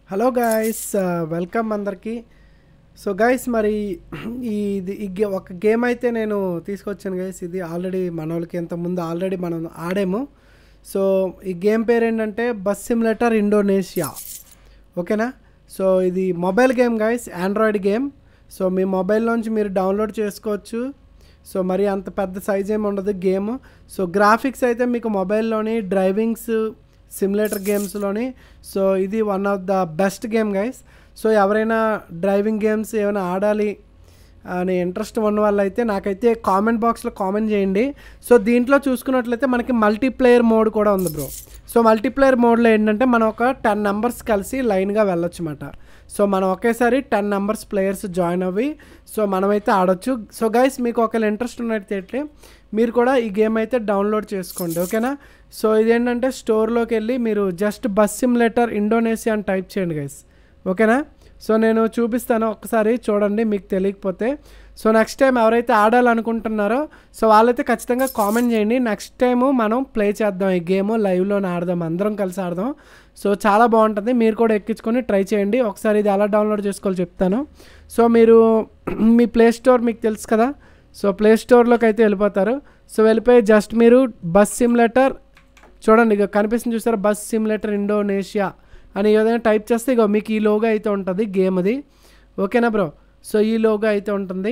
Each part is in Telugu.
హలో గాయస్ వెల్కమ్ అందరికీ సో గైస్ మరి ఈ ఇది ఈ గే ఒక గేమ్ అయితే నేను తీసుకొచ్చాను గైస్ ఇది ఆల్రెడీ మన వాళ్ళకి ఇంతకుముందు ఆల్రెడీ మనం ఆడాము సో ఈ గేమ్ పేరు ఏంటంటే బస్ సిమ్యులేటర్ ఇండోనేషియా ఓకేనా సో ఇది mobile game guys Android game so మీ మొబైల్లోంచి మీరు డౌన్లోడ్ చేసుకోవచ్చు సో మరి అంత పెద్ద సైజ్ ఏమి ఉండదు గేమ్ సో గ్రాఫిక్స్ అయితే మీకు మొబైల్లోని డ్రైవింగ్స్ సిమ్యులేటర్ గేమ్స్లోని సో ఇది one of the best game guys so ఎవరైనా డ్రైవింగ్ గేమ్స్ ఏమైనా ఆడాలి అని ఇంట్రెస్ట్ ఉన్న వాళ్ళైతే నాకైతే కామెంట్ బాక్స్లో కామెంట్ చేయండి సో దీంట్లో చూసుకున్నట్లయితే మనకి మల్టీప్లేయర్ మోడ్ కూడా ఉంది బ్రో సో మల్టీప్లేయర్ మోడ్లో ఏంటంటే మనం ఒక టెన్ నెంబర్స్ కలిసి లైన్గా వెళ్ళొచ్చు అన్నమాట సో మనం ఒకేసారి టెన్ నెంబర్స్ ప్లేయర్స్ జాయిన్ అవ్వి సో మనమైతే ఆడొచ్చు సో గైస్ మీకు ఒకవేళ ఇంట్రెస్ట్ ఉన్నట్టయితే మీరు కూడా ఈ గేమ్ అయితే డౌన్లోడ్ చేసుకోండి ఓకేనా సో ఇదేంటంటే స్టోర్లోకి వెళ్ళి మీరు జస్ట్ బస్ సిమ్యులేటర్ ఇండోనేషియా అని టైప్ చేయండి గైస్ ఓకేనా సో నేను చూపిస్తాను ఒకసారి చూడండి మీకు తెలియకపోతే సో నెక్స్ట్ టైం ఎవరైతే ఆడాలనుకుంటున్నారో సో వాళ్ళైతే ఖచ్చితంగా కామెంట్ చేయండి నెక్స్ట్ టైం మనం ప్లే చేద్దాం ఈ గేమ్ లైవ్లోనే ఆడదాం అందరం కలిసి ఆడదాం సో చాలా బాగుంటుంది మీరు కూడా ఎక్కించుకొని ట్రై చేయండి ఒకసారి ఇది ఎలా డౌన్లోడ్ చేసుకోవాలో చెప్తాను సో మీరు మీ ప్లే స్టోర్ మీకు తెలుసు కదా సో ప్లే స్టోర్లోకి అయితే వెళ్ళిపోతారు సో వెళ్ళిపోయి జస్ట్ మీరు బస్ సిమ్యులేటర్ చూడండి ఇక కనిపిస్తుంది చూసారా బస్ సిమ్యులేటర్ ఇండోనేషియా అని ఏదైనా టైప్ చేస్తే ఇగో మీకు ఈ లోగో అయితే ఉంటుంది గేమ్ అది ఓకేనా బ్రో సో ఈ లోగో అయితే ఉంటుంది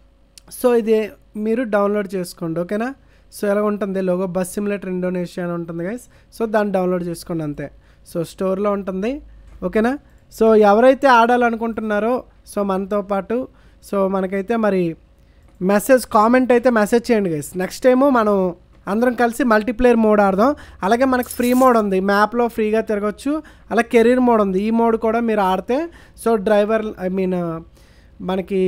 సో ఇది మీరు డౌన్లోడ్ చేసుకోండి ఓకేనా సో ఎలా ఉంటుంది లోగో బస్ సిమ్యులేటర్ ఇండోనేషియా అని ఉంటుంది గైస్ సో దాన్ని డౌన్లోడ్ చేసుకోండి అంతే సో స్టోర్లో ఉంటుంది ఓకేనా సో ఎవరైతే ఆడాలనుకుంటున్నారో సో మనతో పాటు సో మనకైతే మరి మెసేజ్ కామెంట్ అయితే మెసేజ్ చేయండి గైస్ నెక్స్ట్ టైము మనం అందరం కలిసి మల్టీప్లేయర్ మోడ్ ఆడదాం అలాగే మనకి ఫ్రీ మోడ్ ఉంది మ్యాప్లో ఫ్రీగా తిరగచ్చు అలా కెరీర్ మోడ్ ఉంది ఈ మోడ్ కూడా మీరు ఆడితే సో డ్రైవర్ ఐ మీన్ మనకి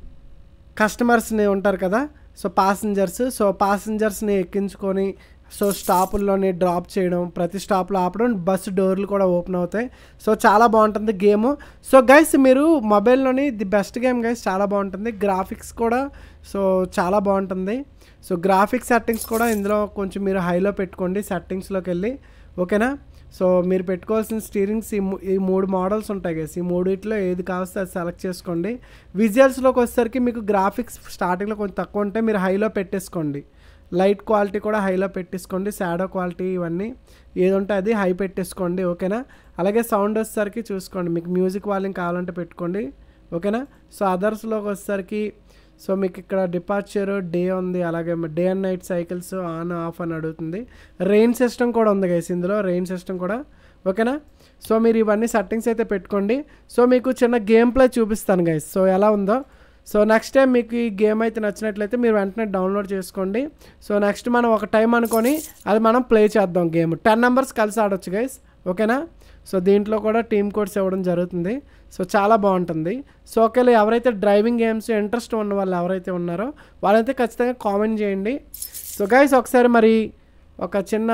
కస్టమర్స్ని ఉంటారు కదా సో పాసింజర్స్ సో పాసింజర్స్ని ఎక్కించుకొని సో స్టాపుల్లోని డ్రాప్ చేయడం ప్రతి స్టాప్లో ఆపడం బస్సు డోర్లు కూడా ఓపెన్ అవుతాయి సో చాలా బాగుంటుంది గేమ్ సో గైస్ మీరు మొబైల్లోని ది బెస్ట్ గేమ్ గైస్ చాలా బాగుంటుంది గ్రాఫిక్స్ కూడా సో చాలా బాగుంటుంది సో గ్రాఫిక్స్ సెట్టింగ్స్ కూడా ఇందులో కొంచెం మీరు హైలో పెట్టుకోండి సెట్టింగ్స్లోకి వెళ్ళి ఓకేనా సో మీరు పెట్టుకోవాల్సిన స్టీరింగ్స్ ఈ మూ- ఈ మూడు మోడల్స్ ఉంటాయి గైస్ ఈ మూడిట్లో ఏది కావస్తే అది సెలెక్ట్ చేసుకోండి విజువల్స్లోకి వచ్చేసరికి మీకు గ్రాఫిక్స్ స్టార్టింగ్లో కొంచెం తక్కువ ఉంటే మీరు హైలో పెట్టేసుకోండి లైట్ క్వాలిటీ కూడా హైలో పెట్టేసుకోండి షాడో క్వాలిటీ ఇవన్నీ ఏది ఉంటే అది హై పెట్టేసుకోండి ఓకేనా అలాగే సౌండ్ వచ్చేసరికి చూసుకోండి మీకు మ్యూజిక్ వాల్యూమ్ కావాలంటే పెట్టుకోండి ఓకేనా సో అదర్స్లోకి వచ్చేసరికి సో మీకు ఇక్కడ డిపార్చర్ డే ఉంది అలాగే day and night cycles on off అని అడుగుతుంది రెయిన్ సిస్టమ్ కూడా ఉంది గైస్ ఇందులో రెయిన్ సిస్టమ్ కూడా ఓకేనా సో మీరు ఇవన్నీ సెట్టింగ్స్ అయితే పెట్టుకోండి సో మీకు చిన్న గేమ్ ప్లే చూపిస్తాను గైస్ సో ఎలా ఉందో సో నెక్స్ట్ టైం మీకు ఈ గేమ్ అయితే నచ్చినట్లయితే మీరు వెంటనే డౌన్లోడ్ చేసుకోండి సో నెక్స్ట్ మనం ఒక టైం అనుకొని అది మనం ప్లే చేద్దాం గేమ్ టెన్ నెంబర్స్ కలిసి ఆడొచ్చు గైస్ ఓకేనా సో దీంట్లో కూడా టీమ్ కోడ్స్ ఇవ్వడం జరుగుతుంది సో చాలా బాగుంటుంది సో ఒకవేళ ఎవరైతే డ్రైవింగ్ గేమ్స్ ఇంట్రెస్ట్ ఉన్న వాళ్ళు ఎవరైతే ఉన్నారో వాళ్ళైతే ఖచ్చితంగా కామెంట్ చేయండి సో గైస్ ఒకసారి మరి ఒక చిన్న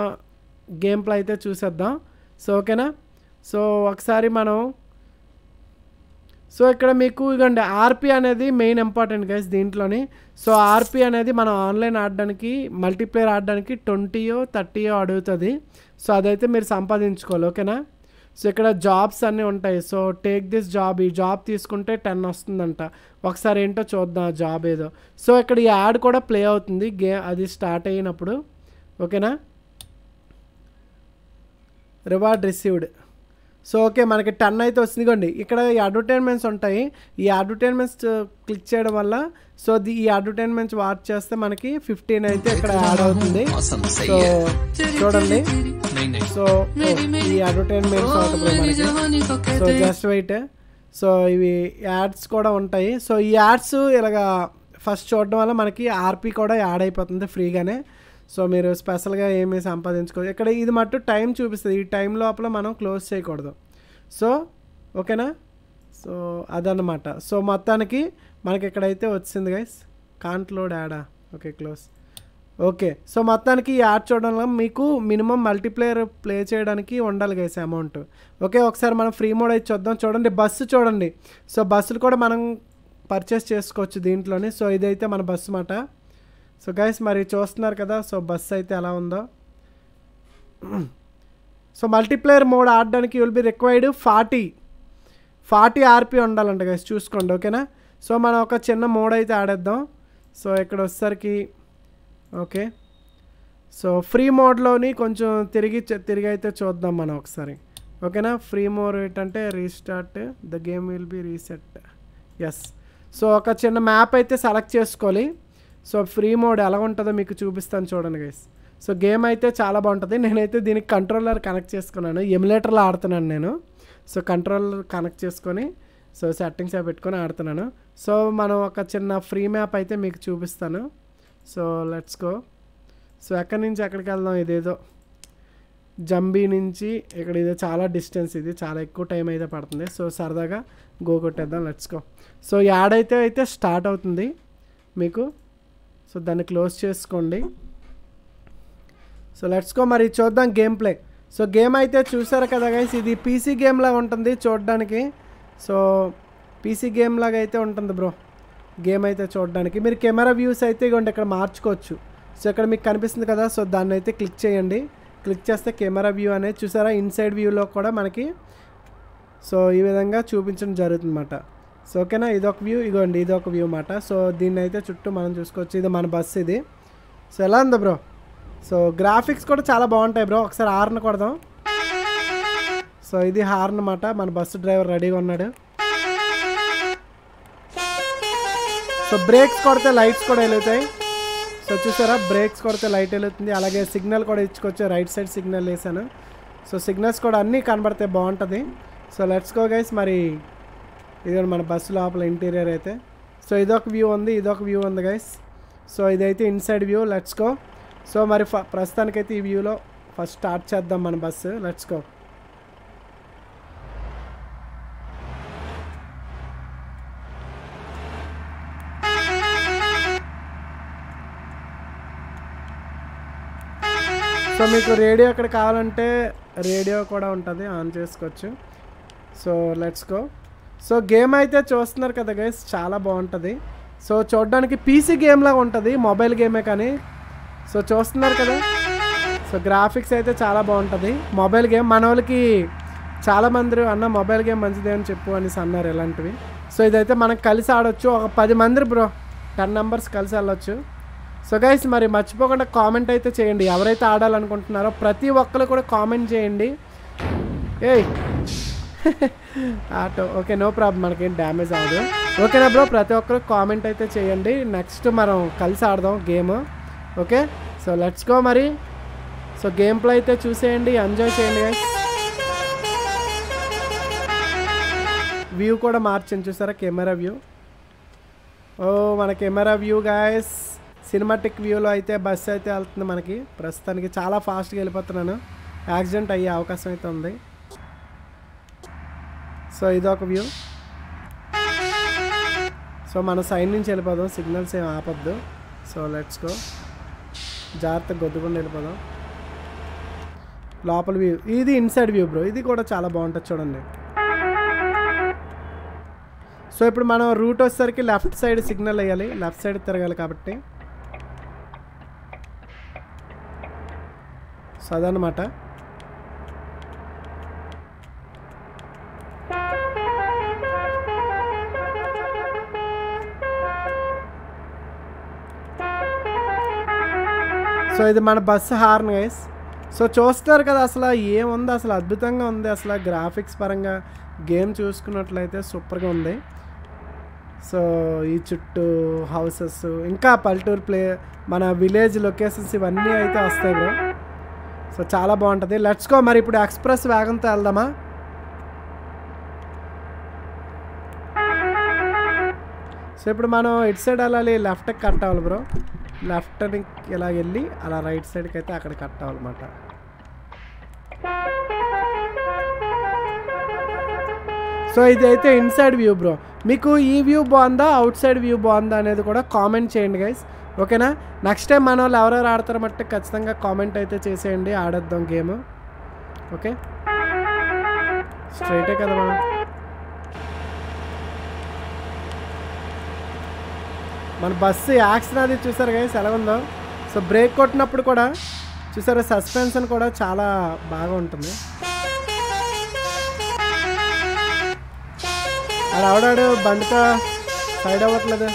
గేమ్ ప్లే అయితే చూసేద్దాం సో ఓకేనా సో ఒకసారి మనం సో ఇక్కడ మీకు ఇదండి ఆర్పి అనేది మెయిన్ ఇంపార్టెంట్ గైస్ దీంట్లోని సో ఆర్పి అనేది మనం ఆన్లైన్ ఆడడానికి మల్టీప్లేయర్ ఆడడానికి ట్వంటీయో థర్టీయో అడుగుతుంది సో అదైతే మీరు సంపాదించుకోవాలి ఓకేనా సో ఇక్కడ జాబ్స్ అన్నీ ఉంటాయి సో టేక్ దిస్ జాబ్ ఈ జాబ్ తీసుకుంటే టెన్ వస్తుందంట ఒకసారి ఏంటో చూద్దాం ఆ జాబ్ ఏదో సో ఇక్కడ ఈ యాడ్ కూడా ప్లే అవుతుంది గే అది స్టార్ట్ అయినప్పుడు ఓకేనా రివార్డ్ రిసీవ్డ్ సో ఓకే మనకి టెన్ అయితే వస్తుంది ఇగోండి ఇక్కడ ఈ అడ్వర్టైజ్మెంట్స్ ఉంటాయి ఈ అడ్వర్టైజ్మెంట్స్ క్లిక్ చేయడం వల్ల సో ది ఈ అడ్వర్టైజ్మెంట్స్ వాచ్ చేస్తే మనకి ఫిఫ్టీన్ అయితే ఇక్కడ యాడ్ అవుతుంది సో చూడండి సో ఓ, ఈ అడ్వర్టైజ్మెంట్స్ అవుతుంది మనకి సో జస్ట్ వెయిట్ సో ఇవి యాడ్స్ కూడా ఉంటాయి సో ఈ యాడ్స్ ఇలాగా ఫస్ట్ చూడడం వల్ల మనకి ఆర్పి కూడా యాడ్ అయిపోతుంది ఫ్రీగానే సో మీరు స్పెషల్గా ఏమీ సంపాదించుకోవచ్చు ఇక్కడ ఇది మట్టు టైం చూపిస్తుంది ఈ టైం లోపల మనం క్లోజ్ చేయకూడదు సో ఓకేనా సో అదన్నమాట సో మొత్తానికి మనకి ఇక్కడైతే వచ్చింది గైస్ కాంట్ లోడ్ యాడా ఓకే క్లోజ్ ఓకే సో మొత్తానికి ఈ యాడ్ చూడడం వల్ల మీకు మినిమం మల్టీప్లేయర్ ప్లే చేయడానికి ఉండాలి గైస్ అమౌంట్ ఓకే ఒకసారి మనం ఫ్రీ మోడ్ అయితే చూద్దాం చూడండి బస్సు చూడండి సో బస్సులు కూడా మనం పర్చేస్ చేసుకోవచ్చు దీంట్లోని సో ఇదైతే మన బస్సు మాట సో గైస్ మరి చూస్తున్నారు కదా సో బస్సు అయితే ఎలా ఉందో సో మల్టీప్లేయర్ మోడ్ ఆడడానికి will be required forty forty RP ఉండాలంట గైస్ చూసుకోండి ఓకేనా సో మనం ఒక చిన్న మోడ్ అయితే ఆడేద్దాం సో ఇక్కడ వచ్చేసరికి ఓకే సో ఫ్రీ మోడ్లోని కొంచెం తిరిగి చ- తిరిగి అయితే చూద్దాం మనం ఒకసారి ఓకేనా ఫ్రీ మోడ్ ఏంటంటే restart the game will be reset yes so ఒక చిన్న మ్యాప్ అయితే సెలెక్ట్ చేసుకోవాలి సో ఫ్రీ మోడ్ ఎలా ఉంటుందో మీకు చూపిస్తాను చూడండి గైస్ సో గేమ్ అయితే చాలా బాగుంటుంది నేనైతే దీనికి కంట్రోలర్ కనెక్ట్ చేసుకున్నాను ఎమ్యులేటర్లో ఆడుతున్నాను నేను సో కంట్రోలర్ కనెక్ట్ చేసుకొని సో సెట్టింగ్స్ అవి పెట్టుకొని ఆడుతున్నాను సో మనం ఒక చిన్న ఫ్రీ మ్యాప్ అయితే మీకు చూపిస్తాను సో లెట్స్ గో సో ఎక్కడి నుంచి ఎక్కడికి వెళ్దాం ఇదేదో జంబీ నుంచి ఇక్కడ ఇది చాలా డిస్టెన్స్ ఇది చాలా ఎక్కువ టైం అయితే పడుతుంది సో సరదాగా గో కొట్టేద్దాం లెట్స్ గో సో యాడ్ అయితే అయితే స్టార్ట్ అవుతుంది మీకు సో దాన్ని క్లోజ్ చేసుకోండి సో లెట్స్ గో మరి చూద్దాం గేమ్ ప్లే సో గేమ్ అయితే చూసారు కదా గైస్ ఇది పీసీ గేమ్ లాగా ఉంటుంది చూడడానికి సో పీసీ గేమ్ లాగా అయితే ఉంటుంది బ్రో గేమ్ అయితే చూడడానికి మీరు కెమెరా వ్యూస్ అయితే ఇగోండి ఇక్కడ మార్చుకోవచ్చు సో ఇక్కడ మీకు కనిపిస్తుంది కదా సో దాన్ని అయితే క్లిక్ చేయండి క్లిక్ చేస్తే కెమెరా వ్యూ అనేది చూసారా ఇన్సైడ్ వ్యూలో కూడా మనకి సో ఈ విధంగా చూపించడం జరుగుతుంది అనమాట సో ఓకేనా ఇదొక వ్యూ ఇగోండి ఇదొక వ్యూ అన్నమాట సో దీన్ని అయితే చుట్టూ మనం చూసుకోవచ్చు ఇది మన బస్ ఇది సో ఎలా ఉంది బ్రో సో గ్రాఫిక్స్ కూడా చాలా బాగుంటాయి బ్రో ఒకసారి హార్న్ కొడదాం సో ఇది హార్న్ అన్నమాట మన బస్సు డ్రైవర్ రెడీగా ఉన్నాడు సో బ్రేక్స్ కొడితే లైట్స్ కూడా వెలుగుతాయి సో చూసారా బ్రేక్స్ కొడితే లైట్ వెలుగుతుంది అలాగే సిగ్నల్ కూడా ఇచ్చుకోవచ్చు రైట్ సైడ్ సిగ్నల్ వేసాను సో సిగ్నల్స్ కూడా అన్నీ కనబడితే బాగుంటుంది సో లెట్స్ గో గైస్ మరి ఇది మన బస్సు లోపల ఇంటీరియర్ అయితే సో ఇదొక వ్యూ ఉంది ఇదొక వ్యూ ఉంది గైస్ సో ఇదైతే inside view let's go so మరి ఫ ప్రస్తుతానికైతే ఈ వ్యూలో ఫస్ట్ స్టార్ట్ చేద్దాం మన బస్సు లెట్స్ గో సో మీకు రేడియో ఎక్కడ కావాలంటే రేడియో కూడా ఉంటుంది ఆన్ చేసుకోవచ్చు so let's go so game అయితే చూస్తున్నారు కదా గైస్ చాలా బాగుంటుంది సో చూడడానికి పీసీ గేమ్ లాగా ఉంటుంది మొబైల్ గేమే కానీ సో చూస్తున్నారు కదా సో గ్రాఫిక్స్ అయితే చాలా బాగుంటుంది మొబైల్ గేమ్ మన వాళ్ళకి చాలా మంది అన్న మొబైల్ గేమ్ మంచిదే అని చెప్పు అనేసి అన్నారు ఇలాంటివి సో ఇదైతే మనం కలిసి ఆడొచ్చు ఒక పది మంది బ్రో టెన్ నెంబర్స్ కలిసి వెళ్ళొచ్చు సో గైస్ మరి మర్చిపోకుండా కామెంట్ అయితే చేయండి ఎవరైతే ఆడాలనుకుంటున్నారో ప్రతి ఒక్కరు కూడా కామెంట్ చేయండి ఏయ్ ఆటో ఓకే నో ప్రాబ్లం మనకేం డ్యామేజ్ అవ్వదు ఓకేనా బ్రో ప్రతి ఒక్కరు కామెంట్ అయితే చేయండి నెక్స్ట్ మనం కలిసి ఆడదాం game okay so let's go మరి సో గేమ్ ప్లే అయితే చూసేయండి ఎంజాయ్ చేయండి గైస్ వ్యూ కూడా మార్చండి చూసారా కెమెరా వ్యూ ఓ మన కెమెరా వ్యూ గాయస్ సినిమాటిక్ వ్యూలో అయితే బస్ అయితే వెళ్తుంది మనకి ప్రస్తుతానికి చాలా ఫాస్ట్గా వెళ్ళిపోతున్నాను యాక్సిడెంట్ అయ్యే అవకాశం అయితే ఉంది సో ఇదొక వ్యూ సో మన సైడ్ నుంచి వెళ్ళిపోదాం సిగ్నల్స్ ఏం ఆపొద్దు సో లెట్స్ గో జాగ్రత్తగా గొద్దుకుండా వెళ్ళిపోదాం లోపల వ్యూ ఇది ఇన్సైడ్ వ్యూ బ్రో ఇది కూడా చాలా బాగుంటుంది చూడండి సో ఇప్పుడు మనం రూట్ వచ్చేసరికి లెఫ్ట్ సైడ్ సిగ్నల్ వేయాలి లెఫ్ట్ సైడ్ తిరగాలి కాబట్టి సో అదనమాట సో ఇది మన బస్సు హార్న్ గైస్ సో చూస్తారు కదా అసలు ఏముంది అసలు అద్భుతంగా ఉంది అసలు గ్రాఫిక్స్ పరంగా గేమ్ చూసుకున్నట్లయితే సూపర్గా ఉంది సో ఈ చుట్టూ హౌసెస్ ఇంకా పల్లెటూరు ప్లే మన విలేజ్ లొకేషన్స్ ఇవన్నీ అయితే వస్తాయి బ్రో సో చాలా బాగుంటుంది లెట్స్ గో మరి ఇప్పుడు ఎక్స్ప్రెస్ వేగంతో వెళ్దామా సో ఇప్పుడు మనం ఇటు సైడ్ వెళ్ళాలి లెఫ్ట్కి కట్ అవ్వాలి బ్రో లెఫ్ట్ని ఇలా వెళ్ళి అలా రైట్ సైడ్కి అయితే అక్కడ కట్ అవ్వాలన్నమాట సో ఇది అయితే ఇన్సైడ్ వ్యూ బ్రో మీకు ఈ వ్యూ బాగుందా అవుట్ సైడ్ వ్యూ బాగుందా అనేది కూడా కామెంట్ చేయండి గైస్ ఓకేనా నెక్స్ట్ టైం మన వాళ్ళు ఎవరెవరు ఆడతారో మట్టి ఖచ్చితంగా కామెంట్ అయితే చేసేయండి ఆడేద్దాం గేమ్ ఓకే స్ట్రైటే కదా మనం మన బస్సు యాక్షన్ అది చూసారు గైస్ ఎలా ఉందో సో బ్రేక్ కొట్టినప్పుడు కూడా చూసారా సస్పెన్షన్ కూడా చాలా బాగా ఉంటుంది ఆడు ఆవిడాడు బండితో సైడ్ అవ్వట్లేదు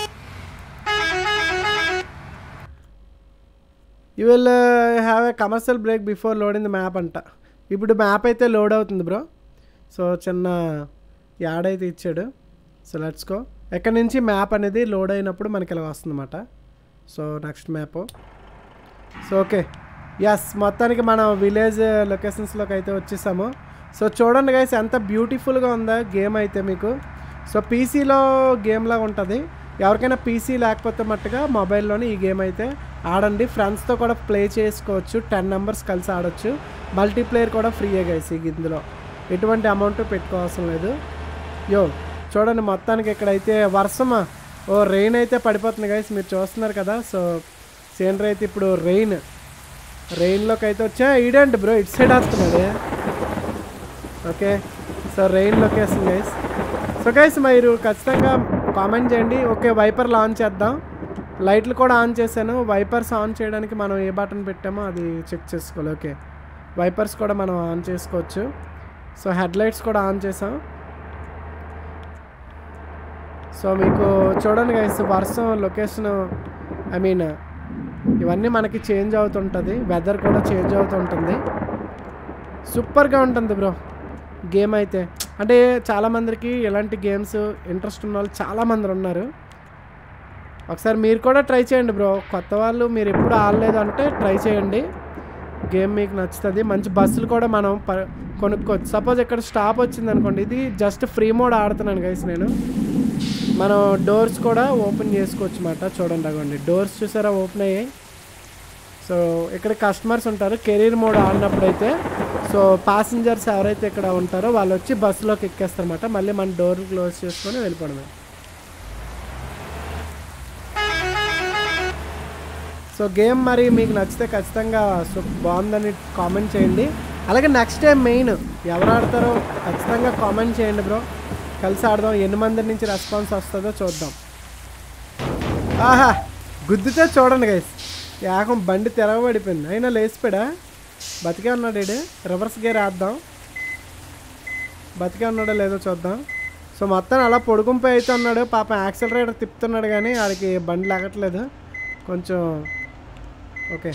you will have a commercial break before loading the map అంట ఇప్పుడు మ్యాప్ అయితే లోడ్ అవుతుంది బ్రో సో చిన్న యాడ్ అయితే ఇచ్చాడు సో లెట్స్ గో ఎక్కడి నుంచి మ్యాప్ అనేది లోడ్ అయినప్పుడు మనకి ఇలా వస్తుందన్నమాట so next map so okay yes మొత్తానికి మనం విలేజ్ లొకేషన్స్లోకి అయితే వచ్చేసాము సో చూడండి గైస్ ఎంత బ్యూటిఫుల్గా ఉందా గేమ్ అయితే మీకు సో పీసీలో గేమ్లా ఉంటుంది ఎవరికైనా పీసీ లేకపోతే మట్టుగా మొబైల్లోనే ఈ గేమ్ అయితే ఆడండి ఫ్రెండ్స్తో కూడా ప్లే చేసుకోవచ్చు టెన్ నెంబర్స్ కలిసి ఆడొచ్చు మల్టీప్లేయర్ కూడా ఫ్రీయే గైస్ ఈ ఇందులో ఎటువంటి అమౌంట్ పెట్టుకోవాల్సిన లేదు యో చూడండి మొత్తానికి ఇక్కడైతే వర్షమా ఓ రెయిన్ అయితే పడిపోతుంది గైస్ మీరు చూస్తున్నారు కదా సో సీనరీ అయితే ఇప్పుడు రెయిన్ రెయిన్లోకి అయితే వచ్చా ఈడేంటి బ్రో ఇటు సైడ్ వస్తున్నది okay so rain location guys so guys మీరు ఖచ్చితంగా కామెంట్ చేయండి ఓకే వైపర్ లాంచ్ చేద్దాం లైట్లు కూడా ఆన్ చేశాను వైపర్స్ ఆన్ చేయడానికి మనం ఏ బటన్ పెట్టామో అది చెక్ చేసుకోవాలి ఓకే వైపర్స్ కూడా మనం ఆన్ చేసుకోవచ్చు సో హెడ్ లైట్స్ కూడా ఆన్ చేసాం సో మీకు చూడండి గైస్ వర్షం లొకేషన్ ఐ మీన్ ఇవన్నీ మనకి చేంజ్ అవుతుంటుంది వెదర్ కూడా చేంజ్ అవుతుంటుంది సూపర్గా ఉంటుంది బ్రో గేమ్ అయితే అంటే చాలామందికి ఇలాంటి గేమ్స్ ఇంట్రెస్ట్ ఉన్న వాళ్ళు చాలామంది ఉన్నారు ఒకసారి మీరు కూడా ట్రై చేయండి బ్రో కొత్త వాళ్ళు మీరు ఎప్పుడు ఆడలేదు అంటే ట్రై చేయండి గేమ్ మీకు నచ్చుతుంది మంచి బస్సులు కూడా మనం ప కొనుక్కోవచ్చు సపోజ్ ఇక్కడ స్టాప్ వచ్చింది అనుకోండి ఇది జస్ట్ ఫ్రీ మోడ్ ఆడుతున్నాను గైస్ నేను మనం డోర్స్ కూడా ఓపెన్ చేసుకోవచ్చు అన్నమాట చూడండి అగోండి డోర్స్ చూసారా ఓపెన్ అయ్యాయి సో ఇక్కడ కస్టమర్స్ ఉంటారు కెరీర్ మోడ్ ఆడినప్పుడు అయితే సో ప్యాసింజర్స్ ఎవరైతే ఇక్కడ ఉంటారో వాళ్ళు వచ్చి బస్సులోకి ఎక్కేస్తారన్నమాట మళ్ళీ మన డోర్ క్లోజ్ చేసుకొని వెళ్ళిపోవడమే సో గేమ్ మరి మీకు నచ్చితే ఖచ్చితంగా సో బాగుందని కామెంట్ చేయండి అలాగే నెక్స్ట్ టైం మెయిన్ ఎవరు ఆడతారో ఖచ్చితంగా కామెంట్ చేయండి బ్రో కలిసి ఆడదాం ఎన్ని మంది నుంచి రెస్పాన్స్ వస్తుందో చూద్దాం ఆహా గుద్దితే చూడండి గైస్ ఏకం బండి తిరగబడిపోయింది అయినా లేచిపోయాడా బతికే ఉన్నాడు ఈడు రివర్స్ గేర్ వేద్దాం బతికే ఉన్నాడో లేదో చూద్దాం సో మొత్తం అలా పొడుగుంపై అయితే ఉన్నాడు పాపం యాక్సిలరేటర్ తిప్పుతున్నాడు కానీ ఆడికి బండి లాగట్లేదు కొంచెం ఓకే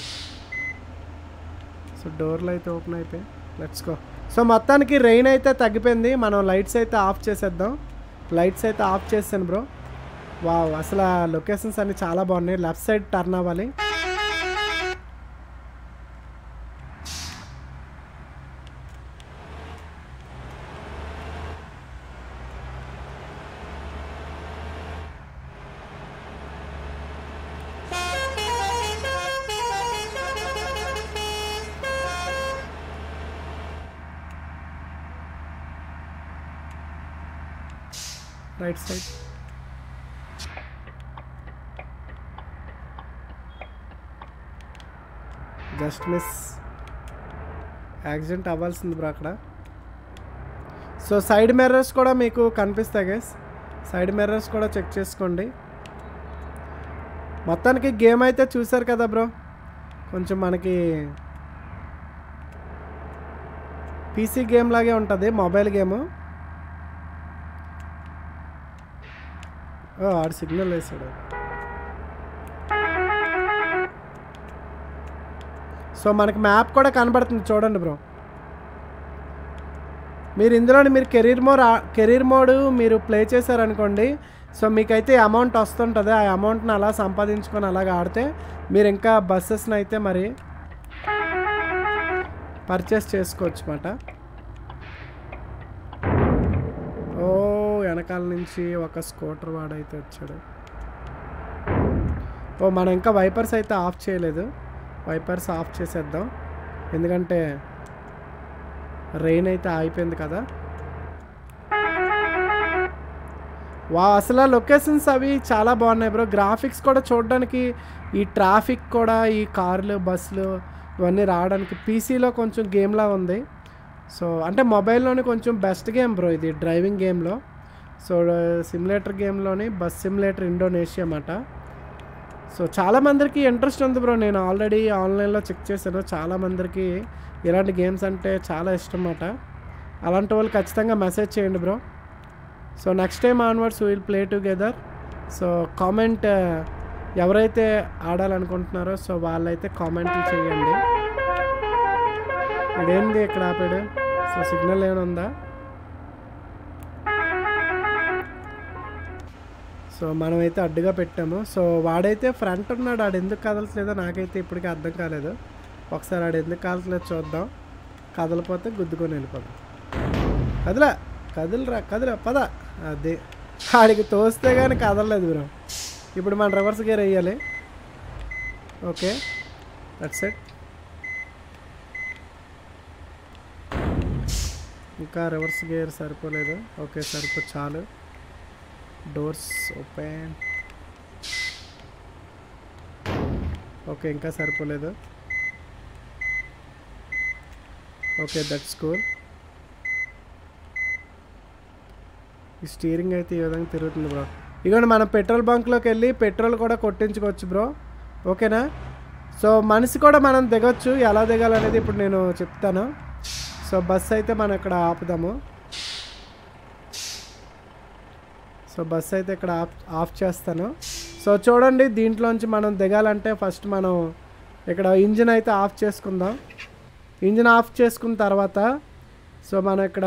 సో డోర్లు అయితే ఓపెన్ అయిపోయాయి లెట్స్ గో సో మొత్తానికి రెయిన్ అయితే తగ్గిపోయింది మనం లైట్స్ అయితే ఆఫ్ చేసేద్దాం లైట్స్ అయితే ఆఫ్ చేసాను బ్రో వావ్ అసలు ఆ లొకేషన్స్ అన్ని చాలా బాగున్నాయి లెఫ్ట్ సైడ్ టర్న్ అవ్వాలి right side just miss accident అవ్వాల్సింది బ్రో అక్కడ సో సైడ్ మిర్రర్స్ కూడా మీకు కనిపిస్తాయి గైస్ సైడ్ మిర్రర్స్ కూడా చెక్ చేసుకోండి మొత్తానికి గేమ్ అయితే చూసారు కదా బ్రో కొంచెం మనకి పీసీ గేమ్ లాగే ఉంటుంది మొబైల్ గేము ఓ ఆడు సిగ్నల్ వేసాడు సో మనకి మ్యాప్ కూడా కనబడుతుంది చూడండి బ్రో మీరు ఇందులోని మీరు కెరీర్ మోడ్ కెరీర్ మోడ్ మీరు ప్లే చేశారనుకోండి సో మీకైతే అమౌంట్ వస్తుంటుంది ఆ అమౌంట్ని అలా సంపాదించుకొని అలాగ ఆడితే మీరు ఇంకా బస్సెస్ని అయితే మరి పర్చేస్ చేసుకోవచ్చు అన్నమాట ఓ వెనకాల నుంచి ఒక స్కూటర్ వాడైతే వచ్చాడు ఓ మనం ఇంకా వైపర్స్ అయితే ఆఫ్ చేయలేదు వైపర్స్ ఆఫ్ చేసేద్దాం ఎందుకంటే రెయిన్ అయితే ఆగిపోయింది కదా వా అసలు లొకేషన్స్ అవి చాలా బాగున్నాయి బ్రో గ్రాఫిక్స్ కూడా చూడడానికి ఈ ట్రాఫిక్ కూడా ఈ కార్లు బస్సులు ఇవన్నీ రావడానికి పీసీలో కొంచెం గేమ్లా ఉంది సో అంటే మొబైల్లోని కొంచెం బెస్ట్ గేమ్ బ్రో ఇది డ్రైవింగ్ గేమ్లో సో సిమ్యులేటర్ గేమ్లోని బస్ సిమ్యులేటర్ ఇండోనేషియా అన్నమాట సో చాలామందికి ఇంట్రెస్ట్ ఉంది బ్రో నేను ఆల్రెడీ ఆన్లైన్లో చెక్ చేశాను చాలామందికి ఇలాంటి గేమ్స్ అంటే చాలా ఇష్టం అన్నమాట అలాంటి వాళ్ళు ఖచ్చితంగా మెసేజ్ చేయండి bro so next time onwards will play together so comment ఎవరైతే ఆడాలనుకుంటున్నారో సో వాళ్ళైతే కామెంట్లు చేయండి ఇదేంది ఇక్కడ ఆపాడు సో సిగ్నల్ ఏమైనా ఉందా సో మనమైతే అడ్డుగా పెట్టాము సో వాడైతే ఫ్రంట్ ఉన్నాడు ఆడు ఎందుకు కదలట్లేదో నాకైతే ఇప్పటికీ అర్థం కాలేదు ఒకసారి ఆడు ఎందుకు కదలట్లేదు చూద్దాం కదలపోతే గుద్దుకొని వెళ్ళిపోదాం కదలా కదలరా కదలా పద అదే ఆడికి తోస్తే కానీ కదలలేదు బ్రో ఇప్పుడు మన రివర్స్ గేర్ వేయాలి ఓకే దట్స్ ఇట్ ఇంకా రివర్స్ గేర్ సరిపోలేదు ఓకే సరిపో చాలు డోర్స్ ఓపెన్ ఓకే ఇంకా సరిపోలేదు ఓకే దట్స్ కూల్ ఈ స్టీరింగ్ అయితే ఈ విధంగా తిరుగుతుంది బ్రో ఇదిగోండి మనం పెట్రోల్ బంక్లోకి వెళ్ళి పెట్రోల్ కూడా కొట్టించుకోవచ్చు బ్రో ఓకేనా సో మనిషి కూడా మనం దిగొచ్చు ఎలా దిగాలనేది ఇప్పుడు నేను చెప్తాను సో బస్ అయితే మనం ఇక్కడ ఆపుదాము సో బస్ అయితే ఇక్కడ ఆఫ్ ఆఫ్ చేస్తాను సో చూడండి దీంట్లోంచి మనం దిగాలంటే ఫస్ట్ మనం ఇక్కడ ఇంజిన్ అయితే ఆఫ్ చేసుకుందాం ఇంజిన్ ఆఫ్ చేసుకున్న తర్వాత సో మనం ఇక్కడ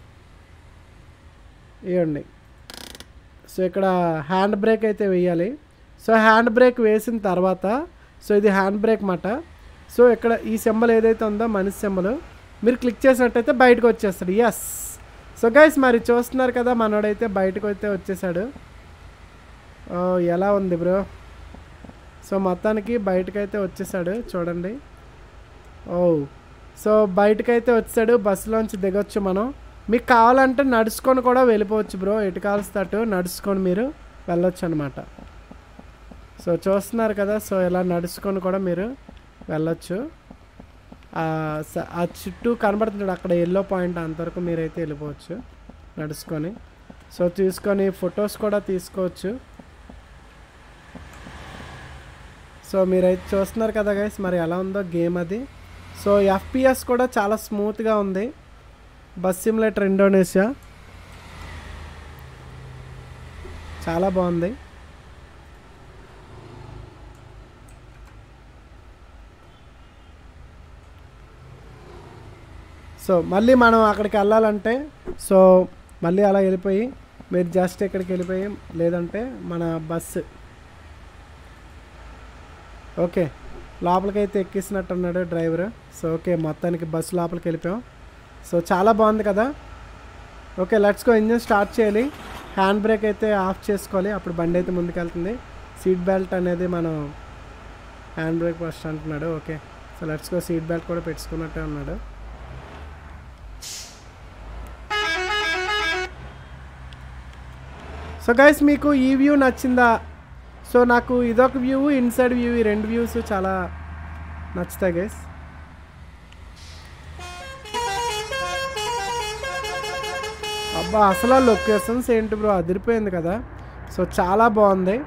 ఇవ్వండి సో ఇక్కడ హ్యాండ్ బ్రేక్ అయితే వేయాలి సో హ్యాండ్ బ్రేక్ వేసిన తర్వాత సో ఇది హ్యాండ్ బ్రేక్ మాట సో ఇక్కడ ఈ సింబల్ ఏదైతే ఉందో మనిషి సింబల్ మీరు క్లిక్ చేసినట్టయితే బయటకు వచ్చేస్తాడు ఎస్ సో గైస్ మరి చూస్తున్నారు కదా మనోడైతే బయటకు అయితే వచ్చేసాడు ఓ ఎలా ఉంది బ్రో సో మొత్తానికి బయటకైతే వచ్చేసాడు చూడండి ఓ సో బయటకైతే వచ్చాడు బస్సులోంచి దిగొచ్చు మనం మీకు కావాలంటే నడుచుకొని కూడా వెళ్ళిపోవచ్చు బ్రో ఎటు కాల్స్తే అటు నడుచుకొని మీరు వెళ్ళొచ్చు అనమాట సో చూస్తున్నారు కదా సో ఇలా నడుచుకొని కూడా మీరు వెళ్ళొచ్చు ఆ స- ఆ చుట్టూ కనబడుతున్నాడు అక్కడ ఎల్లో పాయింట్ అంతవరకు మీరైతే వెళ్ళిపోవచ్చు నడుచుకొని సో తీసుకొని ఫొటోస్ కూడా తీసుకోవచ్చు సో మీరైతే చూస్తున్నారు కదా గైస్ మరి ఎలా ఉందో గేమ్ అది సో ఎఫ్పిఎస్ కూడా చాలా స్మూత్గా ఉంది బస్ సిమ్యులేటర్ ఇండోనేషియా చాలా బాగుంది సో మళ్ళీ మనం అక్కడికి వెళ్ళాలంటే సో మళ్ళీ అలా వెళ్ళిపోయి మీరు జస్ట్ ఇక్కడికి వెళ్ళిపోయి లేదంటే మన బస్సు ఓకే లోపలికైతే ఎక్కిస్తున్నట్టు ఉన్నాడు డ్రైవర్ సో ఓకే మొత్తానికి బస్సు లోపలికి వెళ్ళిపోయాం సో చాలా బాగుంది కదా okay let's go engine start చేయాలి హ్యాండ్ బ్రేక్ అయితే ఆఫ్ చేసుకోవాలి అప్పుడు బండి అయితే ముందుకెళ్తుంది సీట్ బెల్ట్ అనేది మనం హ్యాండ్ బ్రేక్ ఫస్ట్ అంటున్నాడు okay so let's go seat belt కూడా పెట్టుకున్నట్టే ఉన్నాడు సో గైస్ మీకు ఈ వ్యూ నచ్చిందా సో నాకు ఇదొక వ్యూ ఇన్సైడ్ వ్యూ ఈ రెండు వ్యూస్ చాలా నచ్చుతాయి గైస్ అబ్బా అసలు ఆ లొకేషన్స్ ఏంటి బ్రో అదిరిపోయింది కదా సో చాలా బాగుంది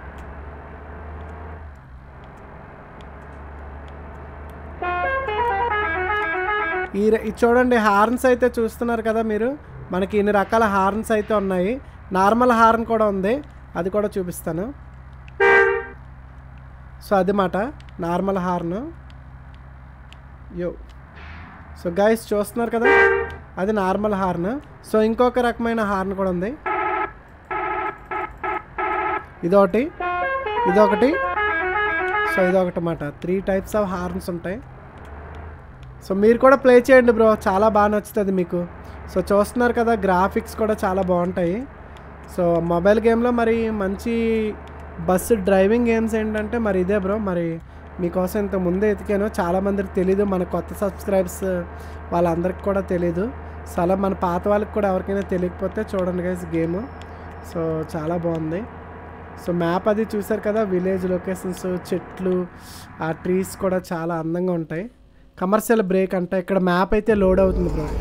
ఈ ర- ఇది చూడండి హార్న్స్ అయితే చూస్తున్నారు కదా మీరు మనకి ఇన్ని రకాల హార్న్స్ అయితే ఉన్నాయి నార్మల్ హార్న్ కూడా ఉంది అది కూడా చూపిస్తాను సో అది మాట normal horn yo so guys చూస్తున్నారు కదా అది నార్మల్ హార్న్ సో ఇంకొక రకమైన హార్న్ కూడా ఉంది ఇదొకటి ఇదొకటి సో ఇదొకటి మాట త్రీ టైప్స్ ఆఫ్ హార్న్స్ ఉంటాయి సో మీరు కూడా ప్లే చేయండి బ్రో చాలా బాగా నచ్చుతుంది మీకు సో చూస్తున్నారు కదా గ్రాఫిక్స్ కూడా చాలా బాగుంటాయి సో మొబైల్ గేమ్లో మరి మంచి బస్సు డ్రైవింగ్ గేమ్స్ ఏంటంటే మరి ఇదే బ్రో మరి మీకోసం ఇంత ముందే ఎతికాను చాలామందికి తెలీదు మన కొత్త సబ్స్క్రైబ్స్ వాళ్ళందరికీ కూడా తెలీదు సో అలా మన పాత వాళ్ళకి కూడా ఎవరికైనా తెలియకపోతే చూడండి గైస్ గేమ్ సో చాలా బాగుంది సో మ్యాప్ అది చూసారు కదా విలేజ్ లొకేషన్స్ చెట్లు ఆ ట్రీస్ కూడా చాలా అందంగా ఉంటాయి కమర్షియల్ బ్రేక్ అంట ఇక్కడ మ్యాప్ అయితే లోడ్ అవుతుంది బ్రో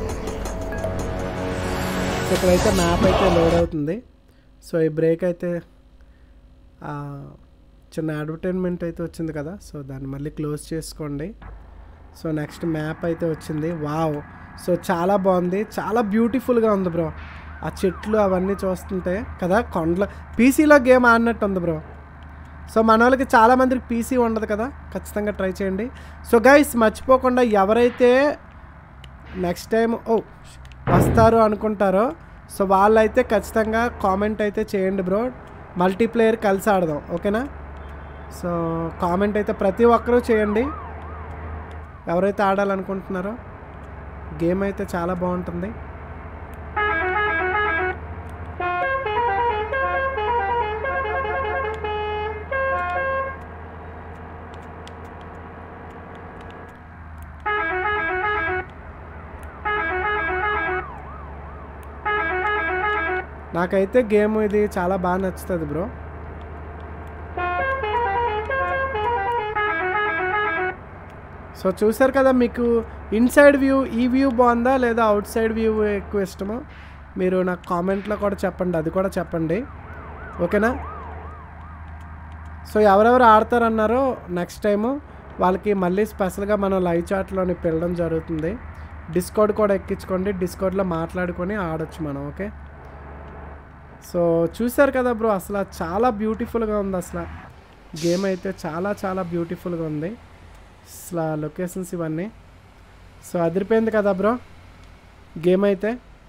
సో ఇక్కడైతే మ్యాప్ అయితే లోడ్ అవుతుంది సో ఈ బ్రేక్ అయితే ఆ, చిన్న అడ్వర్టైన్మెంట్ అయితే వచ్చింది కదా సో దాన్ని మళ్ళీ క్లోజ్ చేసుకోండి సో నెక్స్ట్ మ్యాప్ అయితే వచ్చింది వావ్ సో చాలా బాగుంది చాలా బ్యూటిఫుల్గా ఉంది బ్రో ఆ చెట్లు అవన్నీ చూస్తుంటే కదా కొండలు పీసీలో గేమ్ ఆడినట్టు ఉంది బ్రో సో మన వాళ్ళకి చాలా మందికి పీసీ ఉండదు కదా ఖచ్చితంగా ట్రై చేయండి సో గైస్ మర్చిపోకుండా ఎవరైతే నెక్స్ట్ టైం ఓ వస్తారు అనుకుంటారో సో వాళ్ళైతే ఖచ్చితంగా కామెంట్ అయితే చేయండి బ్రో మల్టీప్లేయర్ కలిసి ఆడదాం ఓకేనా సో కామెంట్ అయితే ప్రతి ఒక్కరూ చేయండి ఎవరైతే ఆడాలనుకుంటున్నారో గేమ్ అయితే చాలా బాగుంటుంది నాకైతే గేమ్ ఇది చాలా బాగా నచ్చుతుంది బ్రో సో చూసారు కదా మీకు ఇన్సైడ్ వ్యూ ఈ వ్యూ బాగుందా లేదా అవుట్ సైడ్ వ్యూ ఎక్కువ ఇష్టమో మీరు నాకు కామెంట్లో కూడా చెప్పండి అది కూడా చెప్పండి ఓకేనా సో ఎవరెవరు ఆడతారన్నారో నెక్స్ట్ టైము వాళ్ళకి మళ్ళీ స్పెషల్గా మనం లైవ్ చాట్లోని పిలవడం జరుగుతుంది డిస్కౌడ్ కూడా ఎక్కించుకోండి డిస్కౌడ్లో మాట్లాడుకొని ఆడొచ్చు మనం ఓకే సో చూసారు కదా బ్రో అసలు చాలా బ్యూటిఫుల్గా ఉంది అసలు గేమ్ అయితే చాలా చాలా బ్యూటిఫుల్గా ఉంది అసలు లొకేషన్స్ ఇవన్నీ సో అదిరిపోయింది కదా బ్రో గేమ్ అయితే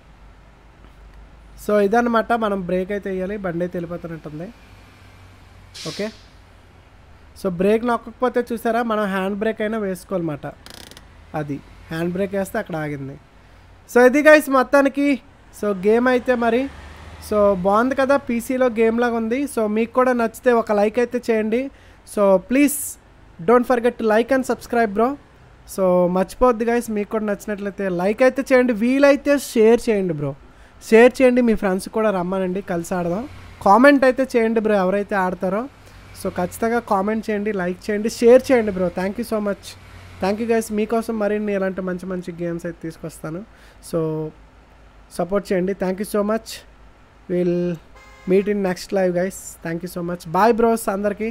సో ఇదన్నమాట మనం బ్రేక్ అయితే వేయాలి బండి అయితే వెళ్ళిపోతున్నట్టుంది ఓకే సో బ్రేక్ నొక్కకపోతే చూసారా మనం హ్యాండ్ బ్రేక్ అయినా వేసుకోవాలన్నమాట అది హ్యాండ్ బ్రేక్ వేస్తే అక్కడ ఆగింది సో ఇది గైస్ మొత్తానికి సో గేమ్ అయితే మరి సో బాగుంది కదా పీసీలో గేమ్ లాగా ఉంది సో మీకు కూడా నచ్చితే ఒక లైక్ అయితే చేయండి so please don't forget like and subscribe bro so మర్చిపోద్ది గైస్ మీకు కూడా నచ్చినట్లయితే లైక్ అయితే చేయండి వీలైతే షేర్ చేయండి బ్రో షేర్ చేయండి మీ ఫ్రెండ్స్ కూడా రమ్మనండి కలిసి ఆడదాం కామెంట్ అయితే చేయండి బ్రో ఎవరైతే ఆడతారో సో ఖచ్చితంగా కామెంట్ చేయండి లైక్ చేయండి షేర్ చేయండి bro thank you so much thank you guys మీకోసం మరిన్ని ఇలాంటి మంచి మంచి గేమ్స్ అయితే తీసుకొస్తాను సో సపోర్ట్ చేయండి thank you so much will meet in next live guys thank you so much bye bros అందరికీ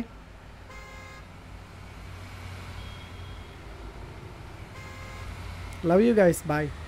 లవ్ యూ గైస్ బాయ్